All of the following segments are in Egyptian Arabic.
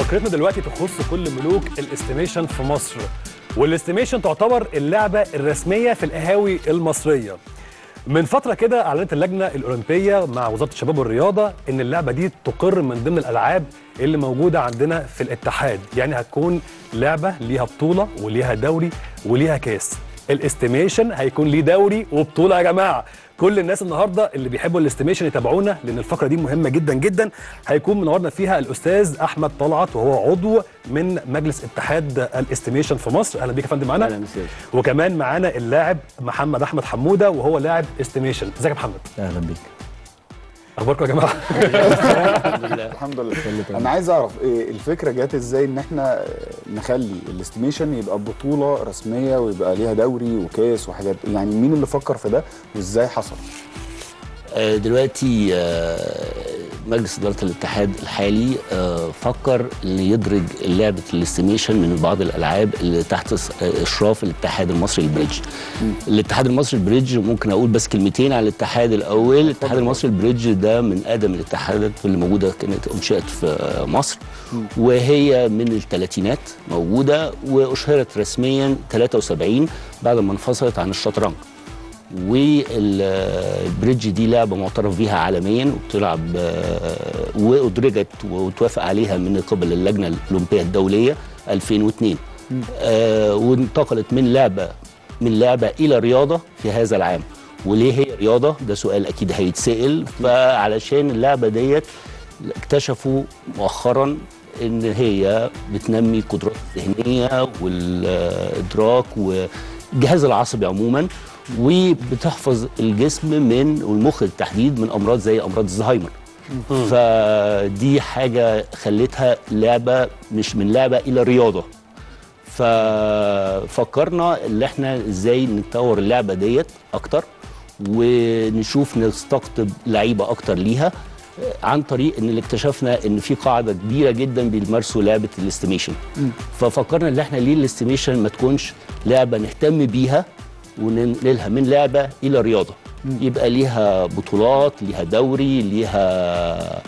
فقرتنا دلوقتي تخص كل ملوك الاستيميشن في مصر والاستيميشن تعتبر اللعبه الرسميه في القهاوي المصريه من فتره كده اعلنت اللجنه الاولمبيه مع وزاره الشباب والرياضه ان اللعبه دي تقر من ضمن الالعاب اللي موجوده عندنا في الاتحاد يعني هتكون لعبه ليها بطوله وليها دوري وليها كاس الاستيميشن هيكون ليه دوري وبطوله يا جماعه كل الناس النهارده اللي بيحبوا الاستيميشن يتابعونا لان الفقره دي مهمه جدا جدا هيكون منورنا فيها الاستاذ احمد طلعت وهو عضو من مجلس اتحاد الاستيميشن في مصر اهلا بيك يا فندم معانا اهلا وسهلا وكمان معانا اللاعب محمد احمد حموده وهو لاعب استيميشن ازيك يا محمد اهلا بيك اخباركم يا جماعه الحمد لله الحمد لله انا عايز اعرف إيه الفكره جت ازاي ان احنا نخلي الاستيميشن يبقى بطوله رسميه ويبقى ليها دوري وكاس وحاجات يعني مين اللي فكر في ده وازاي حصل آه، دلوقتي آه، مجلس اداره الاتحاد الحالي آه، فكر ان يدرج لعبه الاستيميشن من بعض الالعاب اللي تحت إس- آه، اشراف الاتحاد المصري البريدج الاتحاد المصري البريدج ممكن اقول بس كلمتين على الاتحاد الاول الاتحاد المصري البريدج ده من اقدم الاتحادات اللي موجوده كانت انشئت في مصر وهي من الثلاثينات موجوده واشهرت رسميا 73 بعد ما انفصلت عن الشطرنج والبريدج دي لعبه معترف بيها عالميا وبتلعب آه، وادرجت وتوافق عليها من قبل اللجنه الاولمبيه الدوليه 2002 آه، وانتقلت من لعبه من لعبه الى رياضه في هذا العام وليه هي رياضه ده سؤال اكيد هيتسال فعلشان اللعبه ديت اكتشفوا مؤخرا ان هي بتنمي القدرات الذهنيه والادراك والجهاز العصبي عموما وبتحفظ الجسم من والمخ بالتحديد من امراض زي امراض الزهايمر فدي حاجه خلتها لعبه مش من لعبه الى رياضه ففكرنا ان احنا ازاي نطور اللعبه ديت اكتر ونشوف نستقطب لعيبه اكتر ليها عن طريق ان اللي اكتشفنا ان في قاعده كبيره جدا بيمارسوا لعبه الاستيميشن ففكرنا ان احنا ليه الاستيميشن ما تكونش لعبه نهتم بيها وننقلها من لعبه الى رياضه يبقى ليها بطولات ليها دوري ليها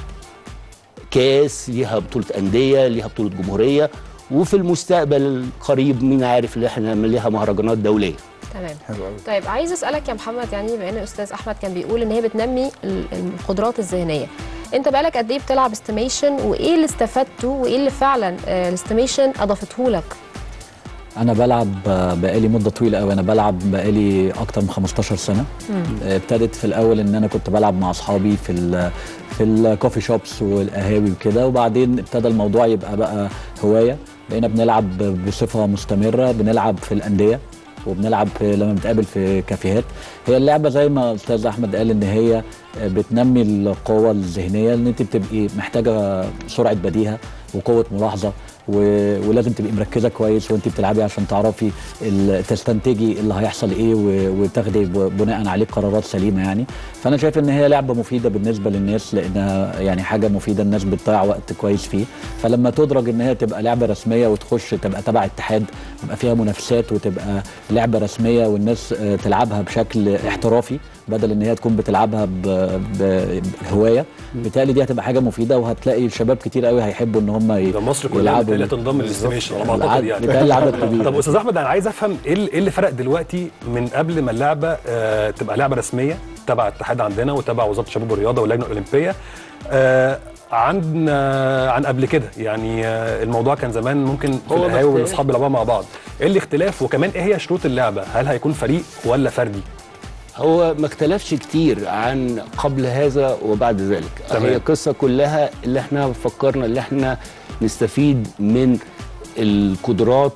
كاس ليها بطوله انديه ليها بطوله جمهوريه وفي المستقبل القريب مين عارف ان احنا نعمل ليها مهرجانات دوليه تمام حلو قوي طيب عايز اسالك يا محمد يعني بما ان استاذ احمد كان بيقول ان هي بتنمي ال- القدرات الذهنيه انت بقالك قد ايه بتلعب استيميشن وايه اللي استفدته وايه اللي فعلا آه، الاستيميشن اضافته لك انا بلعب آه، بقالي مده طويله قوي انا بلعب بقالي اكتر من 15 سنه آه، ابتدت في الاول ان انا كنت بلعب مع اصحابي في ال في الكوفي شوبس والقهاوي وكده وبعدين ابتدى الموضوع يبقى بقى هوايه بقينا بنلعب بصفه مستمره بنلعب في الانديه وبنلعب في لما بنتقابل في كافيهات هي اللعبه زي ما استاذ احمد قال ان هي بتنمي القوه الذهنيه ان انت بتبقي محتاجه سرعه بديهه وقوه ملاحظه و... ولازم تبقي مركزه كويس وانت بتلعبي عشان تعرفي ال... تستنتجي اللي هيحصل ايه و... وتاخدي ب... بناء عليه قرارات سليمه يعني فانا شايف ان هي لعبه مفيده بالنسبه للناس لانها يعني حاجه مفيده الناس بتضيع وقت كويس فيه فلما تدرج ان هي تبقى لعبه رسميه وتخش تبقى تبع اتحاد يبقى فيها منافسات وتبقى لعبه رسميه والناس آه، تلعبها بشكل احترافي بدل ان هي تكون بتلعبها ب- ب- بهوايه بالتالي دي هتبقى حاجه مفيده وهتلاقي شباب كتير قوي هيحبوا ان هم ي- ده مصر كلها يلعبوا بالتالي تنضم للاستيميشن على ما اعتقد العدد- يعني بالتالي عدد كبير طب استاذ احمد انا عايز افهم ايه اللي- إيه اللي فرق دلوقتي من قبل ما اللعبه آه تبقى لعبه رسميه تبع الاتحاد عندنا وتبع وزاره الشباب والرياضه واللجنه الاولمبيه آه عن آه عن قبل كده يعني آه الموضوع كان زمان ممكن في هو القهاوي الاختلاف. والاصحاب بيلعبوها مع بعض ايه الاختلاف وكمان ايه هي شروط اللعبه هل هيكون فريق ولا فردي هو ما اختلفش كتير عن قبل هذا وبعد ذلك تمام. هي القصه كلها اللي احنا فكرنا اللي احنا نستفيد من القدرات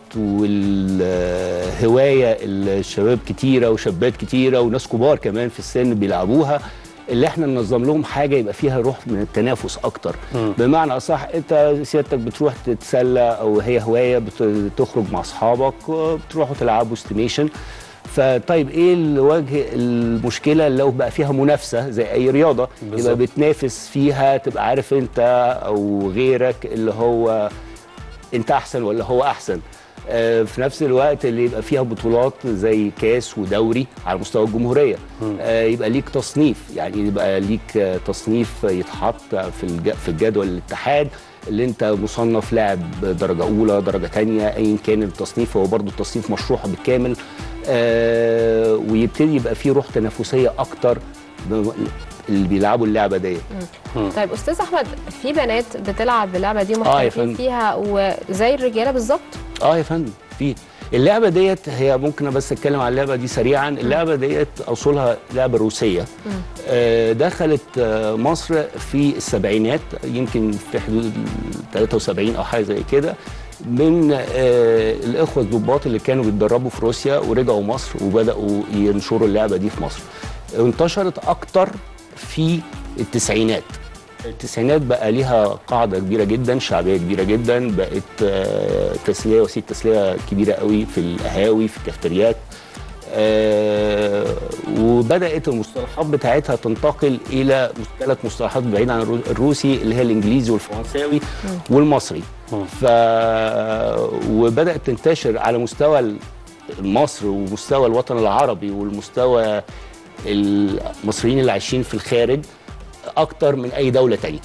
والهوايه الشباب كتيره وشابات كتيره وناس كبار كمان في السن بيلعبوها اللي احنا ننظم لهم حاجه يبقى فيها روح من التنافس اكتر بمعنى اصح انت سيادتك بتروح تتسلى او هي هوايه بت- بتخرج مع اصحابك بتروحوا تلعبوا استيميشن فطيب ايه الوجه المشكله لو بقى فيها منافسه زي اي رياضه بالظبط. يبقى بتنافس فيها تبقى عارف انت او غيرك اللي هو انت احسن ولا هو احسن آه، في نفس الوقت اللي يبقى فيها بطولات زي كاس ودوري على مستوى الجمهوريه آه، يبقى ليك تصنيف يعني يبقى ليك آه، تصنيف يتحط في الج- في الجدول الاتحاد اللي انت مصنف لاعب درجه اولى درجه ثانيه ايا كان التصنيف هو برضو التصنيف مشروح بالكامل آه ويبتدي يبقى فيه روح تنافسيه اكتر ب- اللي بيلعبوا اللعبه ديت طيب استاذ احمد في بنات بتلعب اللعبه دي يا ومحترفين فندم. فيها وزي الرجاله بالظبط اه يا فندم في اللعبه ديت هي ممكن بس اتكلم عن اللعبه دي سريعا اللعبه ديت اصولها لعبه روسيه آه دخلت آه مصر في السبعينات يمكن في حدود ال 73 او حاجه زي كده من آه الاخوه الضباط اللي كانوا بيتدربوا في روسيا ورجعوا مصر وبداوا ينشروا اللعبه دي في مصر انتشرت اكتر في التسعينات التسعينات بقى ليها قاعدة كبيرة جدا شعبية كبيرة جدا بقت آه، تسلية وسيلة تسلية كبيرة قوي في القهاوي في الكافتريات آه، وبدأت المصطلحات بتاعتها تنتقل إلى ثلاث مصطلحات بعيدة عن الرو- الروسي اللي هي الإنجليزي والفرنساوي والمصري ف وبدأت تنتشر على مستوى مصر ومستوى الوطن العربي والمستوى المصريين اللي عايشين في الخارج اكتر من اي دوله تانية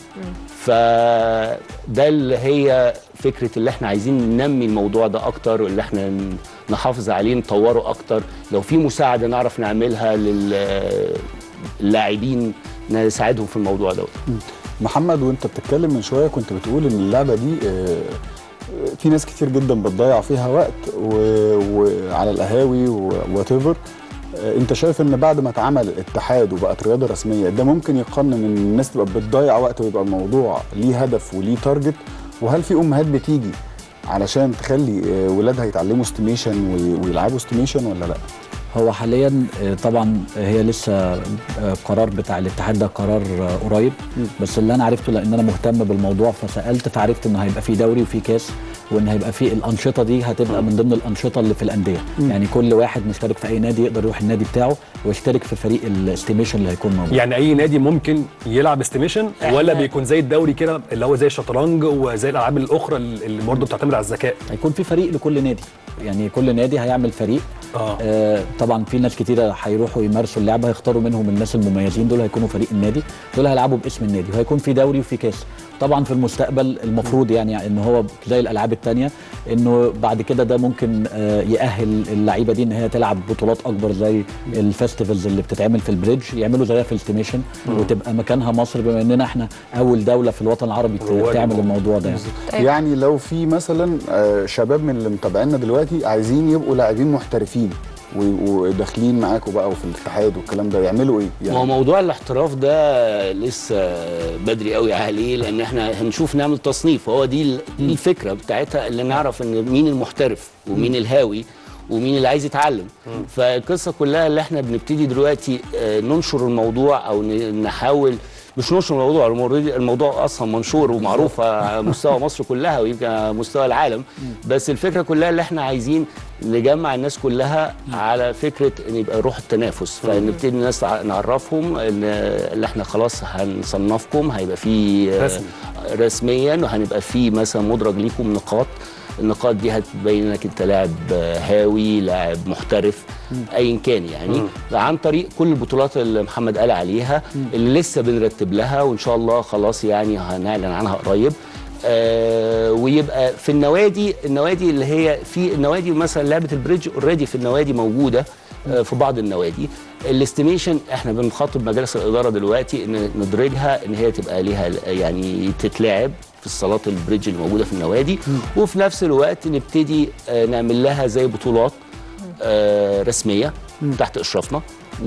فده اللي هي فكره اللي احنا عايزين ننمي الموضوع ده اكتر واللي احنا ن- نحافظ عليه نطوره اكتر لو في مساعده نعرف نعملها للاعبين نساعدهم في الموضوع دوت محمد وانت بتتكلم من شويه كنت بتقول ان اللعبه دي آه، آه، في ناس كتير جدا بتضيع فيها وقت و- وعلى القهاوي وات ايفر انت شايف ان بعد ما اتعمل الاتحاد وبقت رياضه رسميه ده ممكن يقنن ان الناس تبقى بتضيع وقت ويبقى الموضوع ليه هدف وليه تارجت وهل في امهات بتيجي علشان تخلي آه، ولادها يتعلموا استيميشن وي- ويلعبوا استيميشن ولا لا؟ هو حاليا آه، طبعا هي لسه آه، قرار بتاع الاتحاد ده قرار آه، قريب بس اللي انا عرفته لان انا مهتم بالموضوع فسالت فعرفت ان هيبقى في دوري وفي كاس وان هيبقى في الانشطه دي هتبقى من ضمن الانشطه اللي في الانديه يعني كل واحد مشترك في اي نادي يقدر يروح النادي بتاعه ويشترك في فريق الاستيميشن اللي هيكون موجود يعني اي نادي ممكن يلعب استيميشن إحنا- ولا بيكون زي الدوري كده اللي هو زي الشطرنج وزي الالعاب الاخرى اللي برضه بتعتمد على الذكاء هيكون في فريق لكل نادي يعني كل نادي هيعمل فريق اه آه طبعا في ناس كتيره هيروحوا يمارسوا اللعبه هيختاروا منهم الناس المميزين دول هيكونوا فريق النادي دول هيلعبوا باسم النادي وهيكون في دوري وفي كاس طبعا في المستقبل المفروض يعني ان هو زي الالعاب التانية انه بعد كده ده ممكن آه يأهل اللعيبه دي ان هي تلعب بطولات اكبر زي الفestivalز اللي بتتعمل في البريدج يعملوا زيها في الاستيميشن وتبقى مكانها مصر بما اننا احنا اول دوله في الوطن العربي رواد تعمل الموضوع. الموضوع ده يعني. طيب. يعني لو في مثلا آه، شباب من اللي متابعينا دلوقتي عايزين يبقوا لاعبين محترفين و- وداخلين معاكم بقى وفي الاتحاد والكلام ده يعملوا ايه؟ ما هو موضوع الاحتراف ده لسه بدري قوي عليه لان احنا هنشوف نعمل تصنيف هو دي ال- دي الفكره بتاعتها اللي نعرف ان مين المحترف ومين الهاوي ومين اللي عايز يتعلم فالقصه كلها اللي احنا بنبتدي دلوقتي آه، ننشر الموضوع او ن- نحاول مش ننشر الموضوع الموضوع- الموضوع اصلا منشور ومعروف على مستوى مصر كلها ويمكن على مستوى العالم بس الفكره كلها اللي احنا عايزين نجمع الناس كلها على فكره ان يبقى روح التنافس فنبتدي الناس تع- نعرفهم ان اللي احنا خلاص هنصنفكم هيبقى في آه، رسمي. رسميا وهنبقى في مثلا مدرج ليكم نقاط النقاط دي هتبين انك انت لاعب آه، هاوي لاعب محترف ايا كان يعني عن طريق كل البطولات اللي محمد قال عليها اللي لسه بنرتب لها وان شاء الله خلاص يعني هنعلن عنها قريب آه ويبقى في النوادي النوادي اللي هي في النوادي مثلا لعبه البريدج اوريدي في النوادي موجوده آه في بعض النوادي الاستيميشن احنا بنخاطب مجالس الاداره دلوقتي ان ندرجها ان هي تبقى ليها يعني تتلعب في الصالات البريدج اللي موجوده في النوادي وفي نفس الوقت نبتدي آه نعمل لها زي بطولات آه رسميه تحت اشرافنا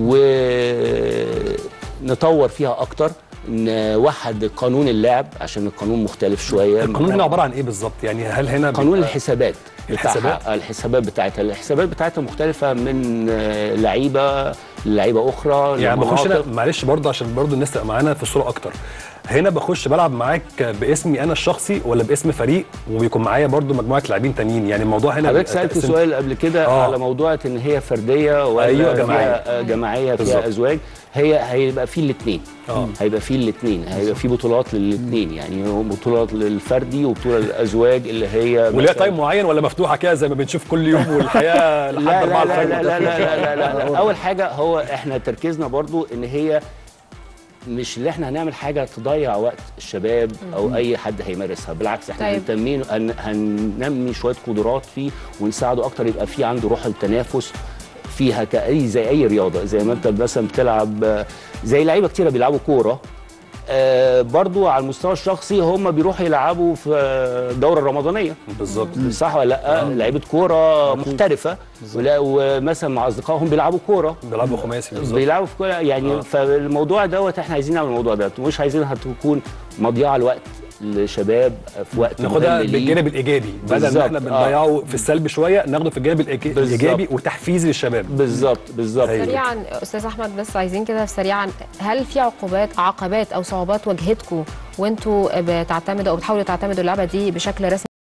ونطور فيها اكتر نوحد قانون اللعب عشان القانون مختلف شويه القانون هنا عباره عن ايه بالظبط يعني هل هنا قانون بيبقى- الحسابات الحسابات؟ بتاعها- الحسابات بتاعتها الحسابات بتاعتها مختلفه من آه، لعيبه لعيبه اخرى يعني بخش لمناطق. انا معلش برضه عشان برضه الناس تبقى معانا في الصوره اكتر هنا بخش بلعب معاك باسمي انا الشخصي ولا باسم فريق وبيكون معايا برضه مجموعه لاعبين تانيين يعني الموضوع هنا حضرتك بيبقى سالت تقسيم- سؤال قبل كده آه. على موضوع ان هي فرديه ولا أيوة، فيها، جماعية. آه، جماعيه بالظبط. فيها ازواج هي هيبقى فيه الاثنين آه. هيبقى فيه الاثنين هيبقى فيه بطولات للاثنين يعني بطولات للفردي وبطوله للازواج اللي هي وليها مثلاً- تايم معين ولا مفتوحه كده زي ما بنشوف كل يوم والحياه لحد لا 4 لا لا الفجر لا لا لا لا لا لا لا اول حاجه هو احنا تركيزنا برضو ان هي مش اللي احنا هنعمل حاجه تضيع وقت الشباب او اي حد هيمارسها بالعكس احنا طيب. هنتمين هن- هننمي شويه قدرات فيه ونساعده اكتر يبقى فيه عنده روح التنافس فيها كأي زي اي رياضه زي ما انت مثلا بتلعب آه، زي لعيبه كتيره بيلعبوا كوره آه برضو على المستوى الشخصي هم بيروحوا يلعبوا في الدوره الرمضانيه بالظبط صح ولا لا لعيبه كوره محترفه ولا- ومثلا مع اصدقائهم بيلعبوا كوره بيلعبوا خماسي بالظبط بيلعبوا في كل يعني آه. فالموضوع دوت احنا عايزين نعمل الموضوع ده مش عايزينها تكون مضيعه الوقت لشباب في وقت ناخدها مهم ليه. بالجانب الايجابي بدل ما بالظبط، احنا آه. بنضيعه في السلبي شويه ناخده في الجانب الإيجا- بالظبط. الايجابي وتحفيز للشباب بالظبط بالظبط أيوة. سريعا استاذ احمد بس عايزين كده سريعا هل في عقوبات عقبات او صعوبات واجهتكم وانتوا بتعتمدوا او بتحاولوا تعتمدوا اللعبه دي بشكل رسمي